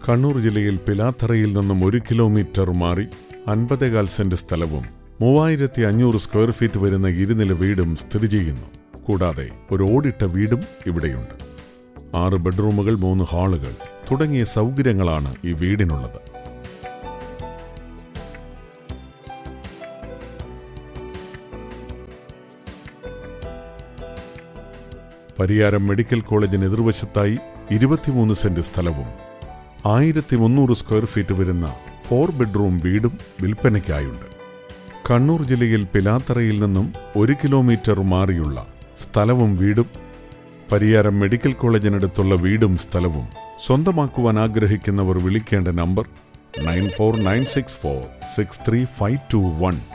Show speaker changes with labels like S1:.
S1: കണ്ണൂർ ജില്ലയിൽ പിലാത്തറയിൽ നിന്നും ഒരു കിലോമീറ്റർ മാറി അൻപതേകാൽ സെന്റ് സ്ഥലവും മൂവായിരത്തി അഞ്ഞൂറ് സ്ക്വയർ ഫീറ്റ് വരുന്ന ഇരുനില വീടും സ്ഥിതി ചെയ്യുന്നു കൂടാതെ ഒരു ഓടിട്ട വീടും ഇവിടെയുണ്ട് ആറ് ബെഡ്റൂമുകൾ മൂന്ന് ഹാളുകൾ തുടങ്ങിയ സൗകര്യങ്ങളാണ് ഈ വീടിനുള്ളത് പരിയാരം മെഡിക്കൽ കോളേജിന് എതിർവശത്തായി ഇരുപത്തിമൂന്ന് സെന്റ് സ്ഥലവും ആയിരത്തി മുന്നൂറ് സ്ക്വയർ ഫീറ്റ് വരുന്ന ഫോർ ബെഡ്റൂം വീടും വിൽപ്പനയ്ക്കായുണ്ട് കണ്ണൂർ ജില്ലയിൽ പിലാത്തറയിൽ നിന്നും ഒരു കിലോമീറ്റർ മാറിയുള്ള സ്ഥലവും വീടും പരിയാരം മെഡിക്കൽ കോളേജിനടുത്തുള്ള വീടും സ്ഥലവും സ്വന്തമാക്കുവാൻ ആഗ്രഹിക്കുന്നവർ വിളിക്കേണ്ട number nine four nine six four six three five two one